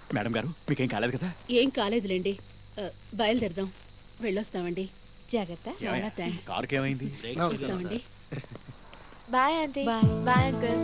Madam గారు మీకేం కాలేదు కదా ఏం కాలేదులేండి ఆ, బయలుదేరదాం వెళ్ళొస్తామండి జాగ్రత్త చాలా థ్యాంక్స్ కారుకి ఏమైంది వస్తామండి bye aunty bye uncle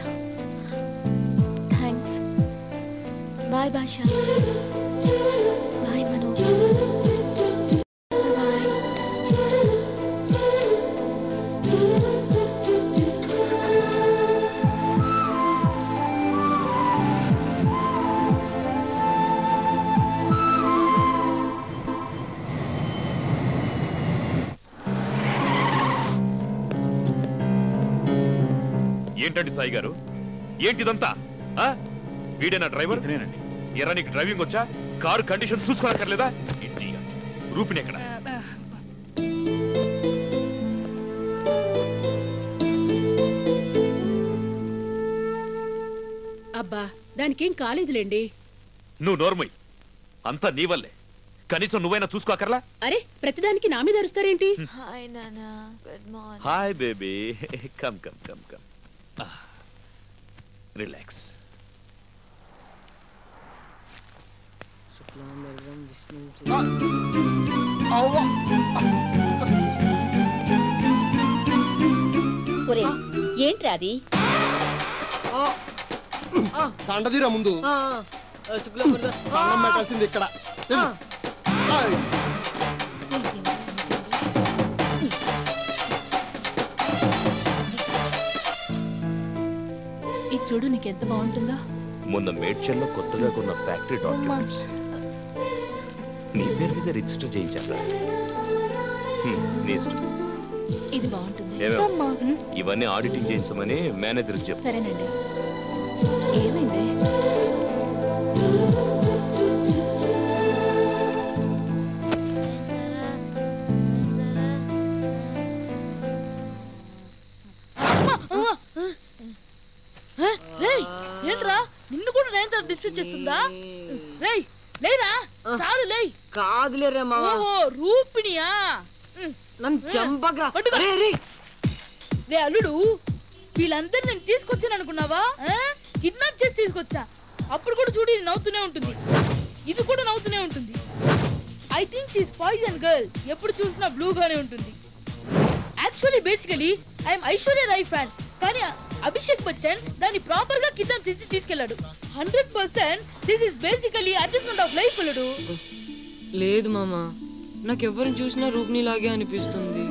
thanks bye Basha bye Manu bye ఏంటండి సాయి గారు ఏంటిదంతా ఆ? వీడేనా డ్రైవర్ ఇతనేనండి ఎరా నీకు డ్రైవింగ్ వచ్చా కారు కండిషన్ చూసుకోనక్కర్లేదా Idiot. రూపిణి ఎక్కడ అబ్బా దానికేం కాలేదులేండి నువ్వు నోర్మయ్ అంతా నీ వల్లే కనీసం నువ్వైనా చూసుకోకర్లా అరే ప్రతిదానికి నా మీద అరుస్తారేంటి హాయ్ నానా good morning hi baby come come come come relax ఒరే ఏంట్రా అది దండదీరా ముందు దండం పెట్టాల్సింది ఇక్కడ వెళ్ళు. ఆయ్. ఇది చూడు నీకెంత బాగుంటుందో మొన్న మేడ్చల్లో కొత్తగా కొన్న ఫ్యాక్టరీ డాక్యుమెంట్స్ నీ పేరు మీద రిజిస్టర్ చేయించారా హ్మ్, నీ ఇష్టం. ఇది బాగుంటుంది ఏమేం? అమ్మా ఇవన్నీ ఆడిటింగ్ చేయించమని మేనేజర్ చెప్పు సరేనండి ఏమైంది రేయ్ ఏంట్రా నిన్ను కూడా నేను డిస్టర్బ్ చేస్తుందా రేయ్ లేరా చాలు లేయ్ కాదులేరా మావా ఓహో రూపిణియా ఉమ్, నన్ను చంపగా పట్టుకో. రే రే రే అల్లుడు వీళ్ళందరూ నేను తీసుకొచ్చాను అనుకున్నావా కిడ్నాప్ చేసి తీసుకొచ్చా అప్పుడు కూడా చూడు ఇది నవ్వుతూనే ఉంటుంది ఇది కూడా నవ్వుతూనే ఉంటుంది I think she's poison girl ఎప్పుడు చూసినా బ్లూ గానే ఉంటుంది actually basically I'm Aishwarya Rai fan కానీ అభిషేక్ బచ్చన్ దాన్ని ప్రాపర్ గా కిడ్నాప్ చేసి తీసుకెళ్లాడు hundred percent this is basically adjustment of life అల్లుడు లేదు మామా నాకు ఎవరిని చూసినా రూపిణి లాగే అనిపిస్తుంది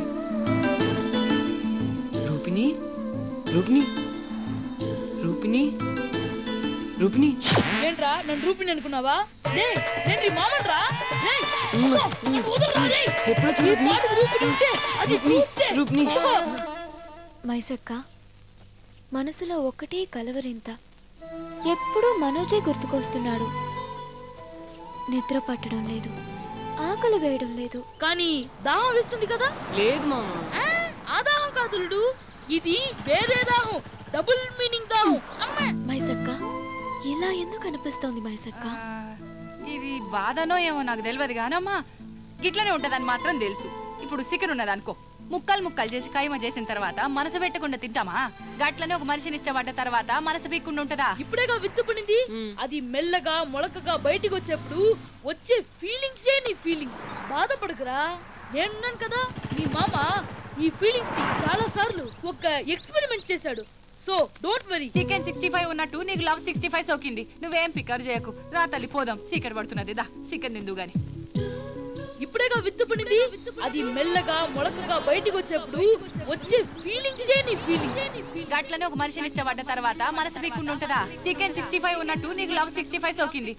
రూపిణి రూపిణి రూపిణి రూపిణి ఏంట్రా నన్ను రూపిణి అనుకున్నావా రే నేను నీ మామన్రా రేయ్, ఉమ్మ, అబ్బో, నన్ను వదలరా, రేయ్. ఎప్పుడు నీ రూపిణి పాటికి రూపిణి ఉంటే అది రూపిణి, చూస్తే రూపిణి. అబ్బో. మైసక్క మనసులో ఒకటే కలవరింత ఎప్పుడూ మనోజే గుర్తుకొస్తున్నాడు నిద్ర పట్టడం లేదు ఆకలి వేయడం లేదు కానీ దాహం వేస్తుంది కదా లేదు మామా ఆ, ఆ దాహం కాదులుడు ఇది వేరే దాహం డబుల్ మీనింగ్ దాహం అమ్మే మైసక్క ఇలా ఎందుకు అనిపిస్తోంది మైసక్క ఇది బాధనో ఏమో నాకు తెలియదు కానమ్మా గిట్లనే ఉంటదని మాత్రం తెలుసు ఇప్పుడు చికెన్ ఉన్నది అనుకో ముక్కలు ముక్కలు చేసి కైమ చేసిన తర్వాత మనసు పెట్టకుండా తింటామా గట్లనే ఒక మనిషిని ఇష్టపడ్డ తర్వాత మనసు పీక్కుండా ఉంటదా ఇప్పుడేగా విత్తు పడింది అది మెల్లగా మొలకగా బయటికి వచ్చేప్పుడు వచ్చే ఫీలింగ్సే నీ ఫీలింగ్స్ బాధపడకురా నేనున్నాను కదా నీ మామ ఈ ఫీలింగ్స్ ని చాలా సార్లు ఒక ఎక్స్పెరిమెంట్ చేశాడు so don't worry chicken sixty five ఉన్నట్టు నీకు లవ్ సిక్స్టీ ఫైవ్ సోకింది నువ్వేం పికర్ చేయకు రా తల్లి పోదాం చీకటి పడుతున్నది దా చికెన్ తిందు గాని ఇప్పుడేగా విత్తు పడింది అది మెల్లగా మొలకగా బయటికి వచ్చేప్పుడు వచ్చే ఫీలింగ్సే నీ ఫీలింగ్స్ గట్లనే ఒక మనిషిని ఇష్టపడ్డ తర్వాత మనసు పీక్కుండా ఉంటదా చికెన్ సిక్స్టీ ఫైవ్ ఉన్నట్టు నీకు లవ్ సిక్స్టీ ఫైవ్ సోకింది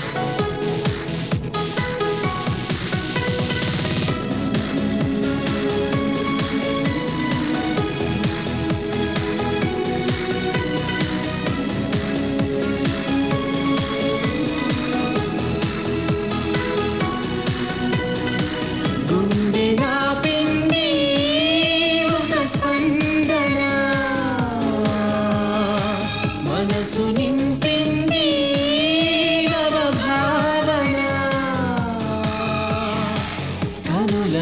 ఆ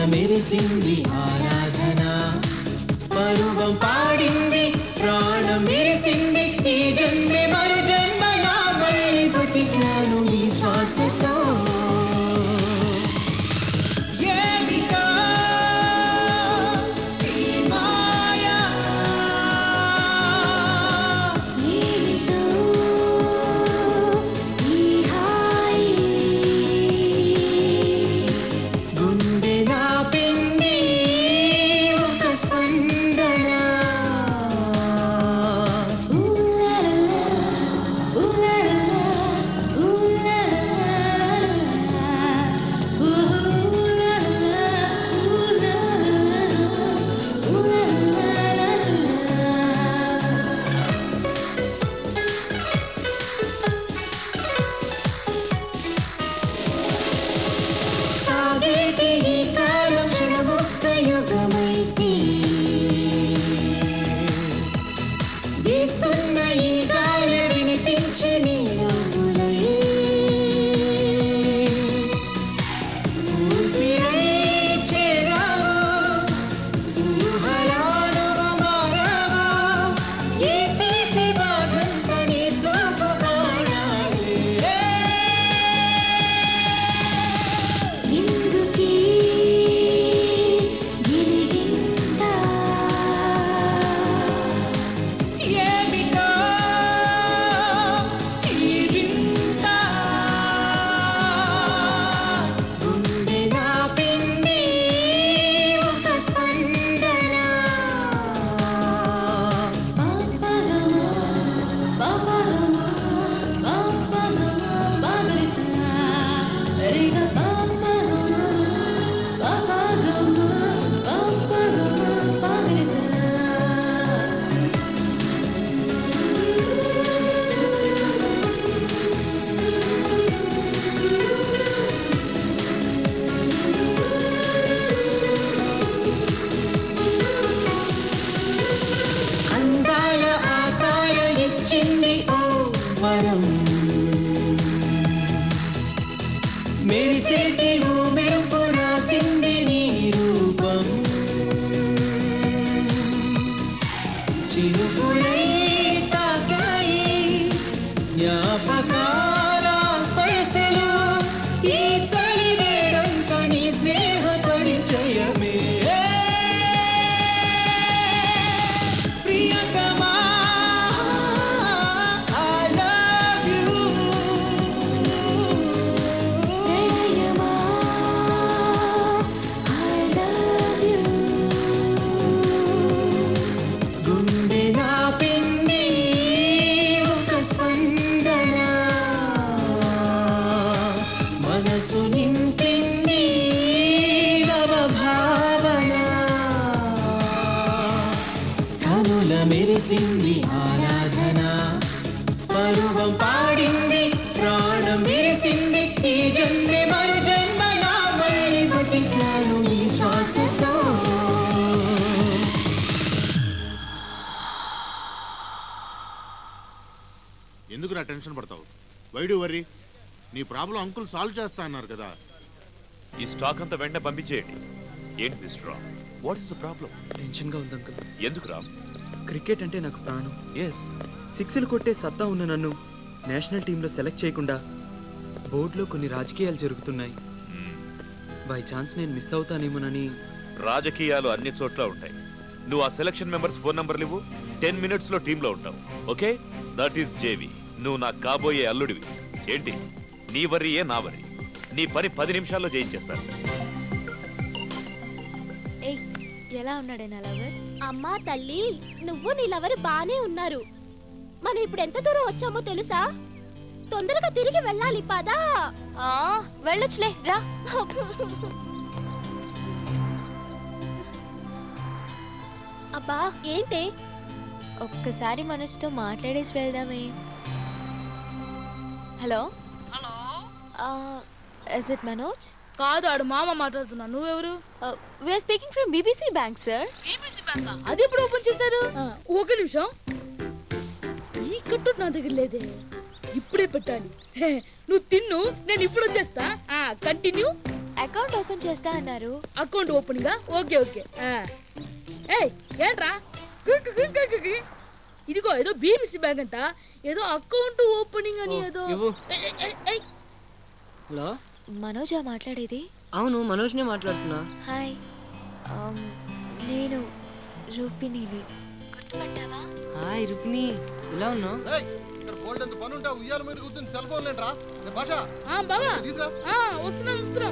మెరిసింది ఆరాధన పరువం పాడింది ప్రాణం మెరిసింది ఈ జన్మే మరు జన్మ నా మళ్ళీ బతికాను ఈ శ్వాసతో ఏమిటో ఈ మాయా ఏమిటో ఈ హాయి గుండె నా పిండి ఒక స్పందన సాగేటి ఈ కాలం క్షణముక్త యుగమైతే వీస్తున్న ఈ గాలి వినిపించి నీ నవ్వులై ఊపిరై చేరావు ఊహలాను మారావు ఈ తీపి బాధంత నీ చూపు కాణాలే ఎందుకీ గిలిగింత ఏమిటో ఈ వింత గుండె నా పిండి ఒక స్పందన అందాల ఆకార ఇచ్చింది ఓ వరం మెరిసేటి ఓ మెరుపు రాసింది నీ రూపం చిరుకులై తాకాయి జ్ఞాపకాల స్పర్శలు ఈ చలి వేడంత నీ స్నేహ పరిచయమే ప్రియతమా I love you ప్రణయమా I love you గుండె నా పిండి ఒక స్పందన మనసు నింపింది నవ భావన కనుల మెరిసింది ఆరాధన పరువం పాడింది ప్రాణం మెరిసింది ఈ జన్మే మరు జన్మ నా మళ్ళీ బతికాను ఈ శ్వాసతో ఎందుకు నా టెన్షన్ పడతావు వైడు వరి నీ ప్రాబ్లం అంకుల్ సాల్వ్ చేస్తా అన్నారు కదా ఈ స్టాక్ అంతా వెంటనే పంపించేయండి ఏంటి mister Ram what is the problem టెన్షన్గా ఉంది అంకుల్ ఎందుకు రామ్ క్రికెట్ అంటే నాకు ప్రాణం ఎస్ సిక్స్లు కొట్టే సత్తా ఉన్న నన్ను నేషనల్ టీంలో సెలెక్ట్ చేయకుండా బోర్డులో కొన్ని రాజకీయాలు జరుగుతున్నాయి బై ఛాన్స్ నేను మిస్ అవుతానేమోనని రాజకీయాలు అన్ని చోట్ల ఉంటాయి నువ్వు ఆ సెలక్షన్ మెంబర్స్ ఫోన్ నంబర్లు ఇవ్వు టెన్ మినిట్స్ లో టీంలో ఉంటావు ఓకే దట్ ఈస్ జేవి నువ్వు నా కాబోయే అల్లుడివి ఏంటి నీ వరియే నా వరి నీ పని పది నిమిషాల్లో చేయించేస్తాను ఏయ్ ఎలా ఉన్నాడే నా లవర్ అమ్మా తల్లి నువ్వు నీ లవరు బానే ఉన్నారు మనం ఇప్పుడు ఎంత దూరం వచ్చామో తెలుసా తొందరగా తిరిగి వెళ్ళాలి పదా ఆ వెళ్ళొచ్చులే రా అబ్బా ఏంటే ఒక్కసారి మనసుతో మాట్లాడేసి వెళ్దామే hello hello is it Manoj కాదు ఆడు మామ మాట్లాడుతున్నా నువ్వెవరు we're speaking from BBC bank sir BBC bank అది ఎప్పుడు ఓపెన్ చేశారు ఒక నిమిషం ఈ కట్టు నా దగ్గర లేదే ఇప్పుడే పెట్టాలి హే, నువ్వు తిన్ను నేను ఇప్పుడు వచ్చేస్తా కంటిన్యూ అకౌంట్ ఓపెన్ చేస్తా అన్నారు అకౌంట్ ఓపెనింగ్ ఓకే ఓకే ఆ. ఏయ్ ఏంట్రా క్విక్, క్విక్, క్విక్, క్విక్. ఇదిగో ఏదో బీబీసీ బ్యాంక్ అంట ఏదో అకౌంట్ ఓపెనింగ్ అని ఓ, ఏదో ఇవ్వు. ఏయ్, ఏయ్, ఏయ్, ఏయ్. హలో మనోజా మాట్లాడేది అవును మనోజ్నే మాట్లాడుతున్నా హాయ్ ఆమ్, నేను రూపిణిని గుర్తుపట్టావా హాయ్ రుక్ని ఎలా ఉన్నావు ఇక్కడ బోల్డ్ ఎంత పని ఉంటే ఉయ్యాల మీద కూర్చొని సెల్ ఫోన్ లేంట్రా భాష ఆ, బావా తీసురా ఆ, వస్తున్నాం వస్తున్నాం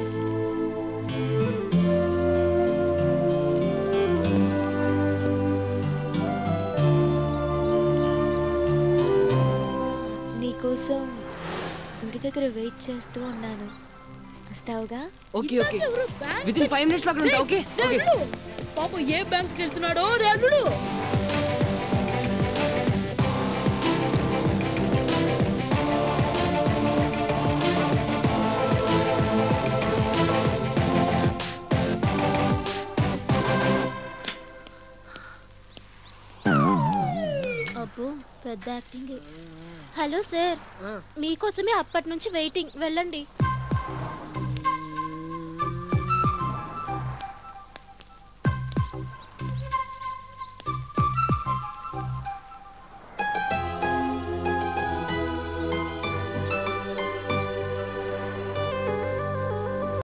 నీకోసం గుడి దగ్గర వెయిట్ చేస్తూ ఉన్నాను వస్తావుగా ఓకే ఓకే ఎవరు bank within five minutes లో అక్కడ ఉంటా ఓకే రే ఓకే అల్లుడు, పాపం ఏ బ్యాంక్ వెళ్తున్నాడో రే అల్లుడు అబ్బో పెద్ద యాక్టింగ్ హలో సార్ మీకోసమే అప్పటి నుంచి వెయిటింగ్ వెళ్ళండి